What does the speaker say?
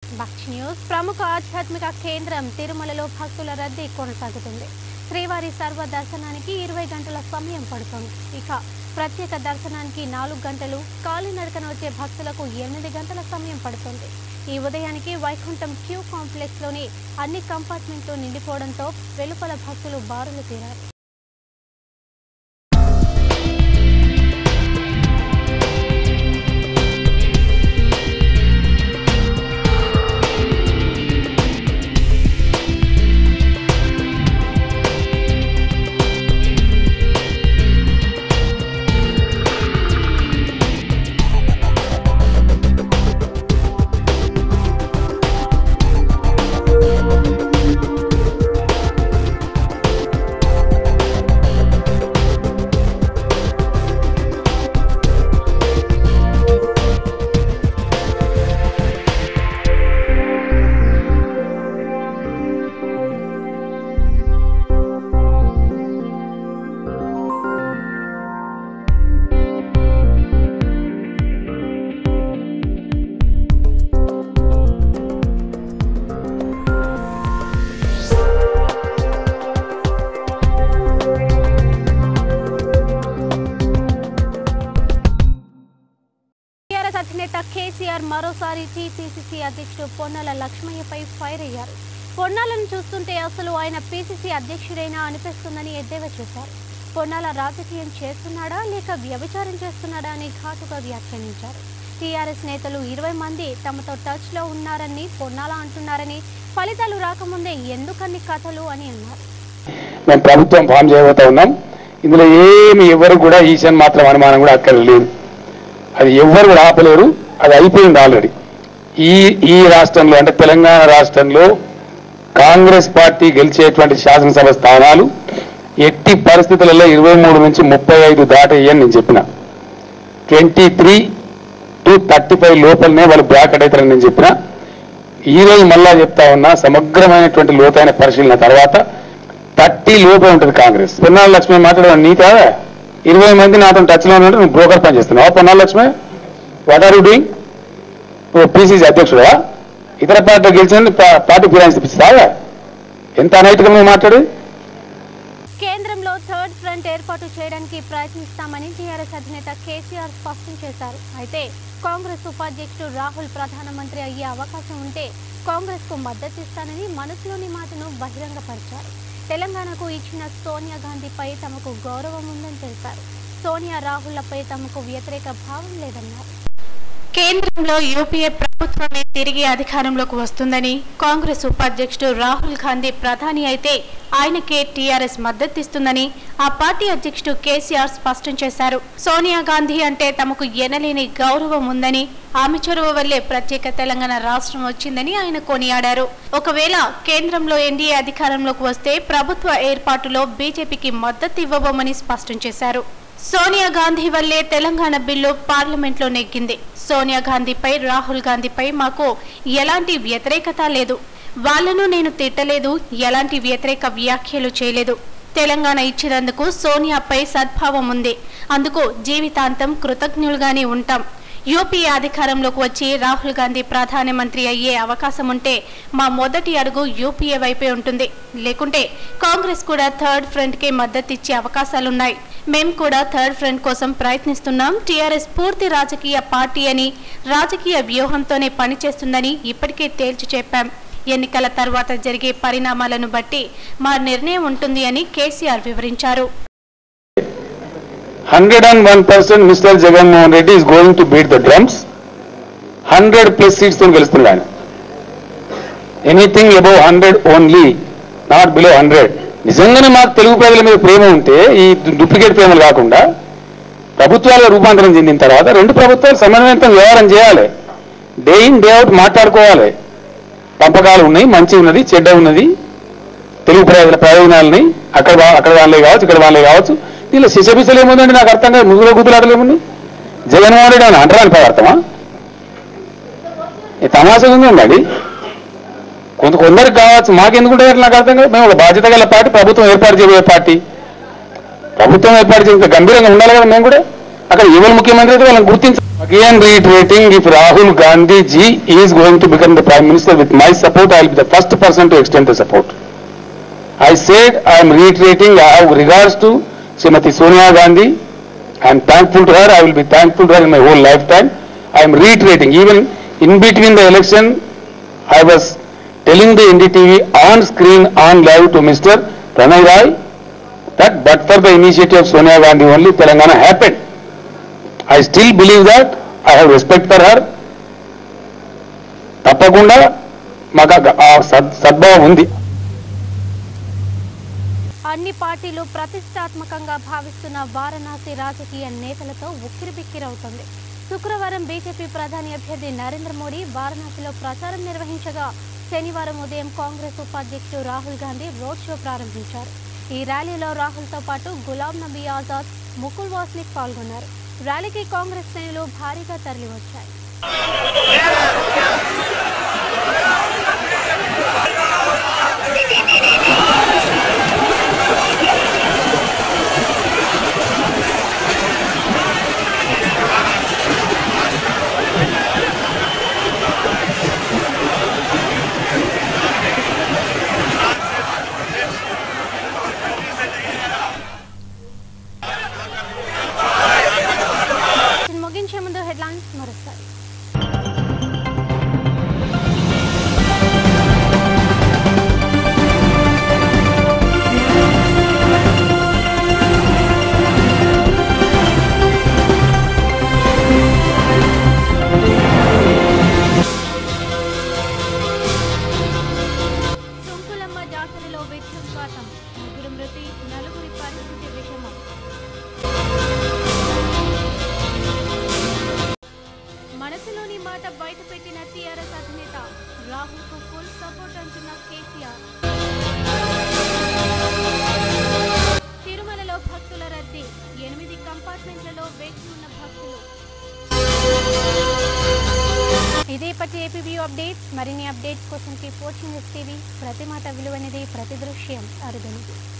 భక్తి న్యూస్ ప్రముఖ ఆధ్యాత్మిక కేంద్రం తిరుమలలో భక్తుల రద్దీ కొనసాగుతుంది శ్రీవారి సర్వ దర్శనానికి ఇరవై గంటల సమయం పడుతుంది ఇక ప్రత్యేక దర్శనానికి నాలుగు గంటలు కాలినడకన వచ్చే భక్తులకు ఎనిమిది గంటల సమయం పడుతుంది ఈ ఉదయానికి వైకుంఠం క్యూ కాంప్లెక్స్లోని అన్ని కంపార్ట్మెంట్లు నిండిపోవడంతో వెలుపల భక్తులు బారులు తీరారు టీఆర్ఎస్ అధినేత కేసీఆర్ మరోసారి టీపీసీసీ అధ్యక్షుడు పొన్నాల లక్ష్మయ్యపై ఫైర్ అయ్యారు పొన్నాలను చూస్తుంటే అసలు ఆయన పీసీసీ అధ్యక్షుడైనా అనిపిస్తుందని ఎద్దేవా చేశారు పొన్నాల రాజకీయం చేస్తున్నాడా లేక వ్యభిచారం చేస్తున్నాడా అని ఘాటుగా వ్యాఖ్యానించారు టీఆర్ఎస్ నేతలు ఇరవై మంది తమతో టచ్లో ఉన్నారని పొన్నాల అంటున్నారని ఫలితాలు రాకముందే ఎందుకన్ని కథలు అని అన్నారు మేము ప్రభుత్వం ఫామ్ చేయబోతా ఉన్నాం ఇందులో ఏమి ఎవరు కూడా ఈశాన్ మాత్రం అనుమానం కూడా అక్కడ లేదు అది ఎవ్వరు కూడా ఆపలేరు అది అయిపోయింది ఆల్రెడీ ఈ ఈ రాష్ట్రంలో అంటే తెలంగాణ రాష్ట్రంలో కాంగ్రెస్ పార్టీ గెలిచేటువంటి శాసనసభ స్థానాలు ఎట్టి పరిస్థితులలో ఇరవై మూడు నుంచి ముప్పై ఐదు దాటేయని నేను చెప్పిన twenty three to thirty five లోపలనే వాళ్ళు బ్రాకెట్ అవుతారని నేను చెప్పిన ఈ రోజు మళ్ళా చెప్తా ఉన్నా సమగ్రమైనటువంటి లోతైన పరిశీలన తర్వాత థర్టీ లోపే ఉంటుంది కాంగ్రెస్ పొన్నాల లక్ష్మి మాట్లాడడం నీ కాదా ఇరవై మంది నాతో టచ్లో ఉన్నట్టు నువ్వు బ్రోకర్ పని చేస్తున్నావా Ponnala Lakshmi what are you doing నువ్వు పీసీసీ అధ్యక్షుడా ఇతర పార్టీ గెలిచిన పార్టీ ఫినాన్స్ ఇప్పిస్తావా ఎంత అనైతికం నువ్వు మాట్లాడు కేంద్రంలో థర్డ్ ఫ్రంట్ ఏర్పాటు చేయడానికి ప్రయత్నిస్తామని టీఆర్ఎస్ అధినేత కేసీఆర్ స్పష్టం చేశారు అయితే కాంగ్రెస్ ఉపాధ్యక్షుడు రాహుల్ ప్రధానమంత్రి అయ్యే అవకాశం ఉంటే కాంగ్రెస్ కు మద్దతిస్తానని మనసులోని మాటను బహిరంగపరిచారు తెలంగాణకు ఇచ్చిన సోనియా గాంధీపై తమకు గౌరవం ఉందని తెలిపారు సోనియా రాహుళ్లపై తమకు వ్యతిరేక భావం లేదన్నారు కేంద్రంలో యూపీఏ ప్రభుత్వమే తిరిగి అధికారంలోకి వస్తుందని కాంగ్రెస్ ఉపాధ్యక్షుడు రాహుల్ గాంధీ ప్రధాని అయితే ఆయనకే టీఆర్ఎస్ మద్దతిస్తుందని ఆ పార్టీ అధ్యక్షుడు కేసీఆర్ స్పష్టం చేశారు సోనియా గాంధీ అంటే తమకు ఎనలేని గౌరవం ఉందని ఆమె చొరవ వల్లే ప్రత్యేక తెలంగాణ రాష్ట్రం వచ్చిందని ఆయన కొనియాడారు ఒకవేళ కేంద్రంలో ఎన్డీఏ అధికారంలోకి వస్తే ప్రభుత్వ ఏర్పాటులో బీజేపీకి మద్దతు ఇవ్వబోమని స్పష్టం చేశారు సోనియా గాంధీ వల్లే తెలంగాణ బిల్లు పార్లమెంట్లో నెగ్గింది సోనియా గాంధీపై రాహుల్ గాంధీపై మాకు ఎలాంటి వ్యతిరేకత లేదు వాళ్ళను నేను తిట్టలేదు ఎలాంటి వ్యతిరేక వ్యాఖ్యలు చేయలేదు తెలంగాణ ఇచ్చినందుకు సోనియాపై సద్భావం ఉంది అందుకు జీవితాంతం కృతజ్ఞులుగానే ఉంటాం యూపీఏ అధికారంలోకి వచ్చి రాహుల్ గాంధీ ప్రధానమంత్రి అయ్యే అవకాశం ఉంటే మా మొదటి అడుగు యూపీఏ వైపే ఉంటుంది లేకుంటే కాంగ్రెస్ కూడా థర్డ్ ఫ్రంట్ కి మద్దతు ఇచ్చే అవకాశాలున్నాయి మేం కూడా థర్డ్ ఫ్రంట్ కోసం ప్రయత్నిస్తున్నాం టీఆర్ఎస్ పూర్తి రాజకీయ పార్టీ అని రాజకీయ వ్యూహంతోనే పనిచేస్తుందని ఇప్పటికే తేల్చి చెప్పాం ఎన్నికల తర్వాత జరిగే పరిణామాలను బట్టి మా నిర్ణయం ఉంటుంది అని కేసీఆర్ వివరించారు hundred and one percent mister Jaganmohan Reddy is going to beat the drums hundred plus seats తో గెలుస్తున్నాడు ఆయన anything above hundred only not below hundred నిజంగానే మాకు తెలుగు ప్రజల మీద ప్రేమ ఉంటే ఈ డూప్లికేట్ ప్రేమలు కాకుండా ప్రభుత్వాలుగా రూపాంతరం చెందిన తర్వాత రెండు ప్రభుత్వాలు సమన్వయంతో వ్యవహారం చేయాలి డే ఇన్ డే అవుట్ మాట్లాడుకోవాలి పంపకాలు ఉన్నాయి మంచి ఉన్నది చెడ్డ ఉన్నది తెలుగు ప్రజల ప్రయోజనాలని అక్కడ వా- అక్కడ వాళ్ళే కావచ్చు ఇక్కడ వాళ్ళే కావచ్చు దీనిలో శిశపిసలు ఏముందండి నాకు అర్థం కాదు ముగ్గురు గుద్దులాటలు ఏముంది జగన్మోహన్ రెడ్డి అని అంటరాని పదార్థమా ఈ తమాషా ఉందండి అది కొంత కొందరికి కావచ్చు మాకెందుకుంటే నాకు అర్థం కాదు మేము ఒక బాధ్యత గల పార్టీ ప్రభుత్వం ఏర్పాటు చేయబోయే పార్టీ ప్రభుత్వం ఏర్పాటు చేసిన గంభీరంగా ఉండాలి కదా మేము కూడా అక్కడ ఎవరు ముఖ్యమంత్రి అయితే వాళ్ళని గుర్తించ again reiterating if Rahul Gandhi ji is going to become the prime minister with my support I will be the first person to extend the support I said I am reiterating, I have regards to Srimati Sonia Gandhi. I am thankful to her, I will be thankful to her in my whole lifetime. I am reiterating, even in between the election, I was telling the NDTV on screen, on live to Mr. Pranay Rai, that but for the initiative of Sonia Gandhi only, Telangana happened. I still believe that, I have respect for her. తప్పకుండా మాకు ఆ- ఆ సద్- సద్భావం ఉంది అన్ని పార్టీలు ప్రతిష్టాత్మకంగా భావిస్తున్న వారణాసి రాజకీయ నేతలతో ఉక్కిరిబిక్కిరవుతుంది శుక్రవారం బీజేపీ ప్రధాని అభ్యర్థి నరేంద్ర మోడీ వారణాసిలో ప్రచారం నిర్వహించగా శనివారం ఉదయం కాంగ్రెస్ ఉపాధ్యక్షుడు రాహుల్ గాంధీ రోడ్ షో ప్రారంభించారు ఈ ర్యాలీలో రాహుల్తో పాటు గులాం నబీ ఆజాద్ ముకుల్ వాస్నిక్ పాల్గొన్నారు ర్యాలీకి కాంగ్రెస్ శ్రేణులు భారీగా తరలివచ్చాయి ముగించే ముందు హెడ్లైన్స్ మరోసారి సుంకులమ్మ జాతరలో విద్యుత్ఘాతం ముగ్గురు మృతి నలుగురి పరిస్థితి విషమం మనసులోని మాట బయటపెట్టిన టీఆర్ఎస్ అధినేత రాహుల్ కు ఫుల్ సపోర్ట్ అంటున్న కేసీఆర్ తిరుమలలో భక్తుల రద్దీ ఎనిమిది కంపార్ట్మెంట్లలో వేచి ఉన్న భక్తులు ఇదే పట్టి ఏపీవీ అప్డేట్స్ మరిన్ని అప్డేట్స్ కోసం కీప్ వాచింగ్ టీవీ ప్రతి మాట విలువైనది ప్రతి దృశ్యం అరుదనిది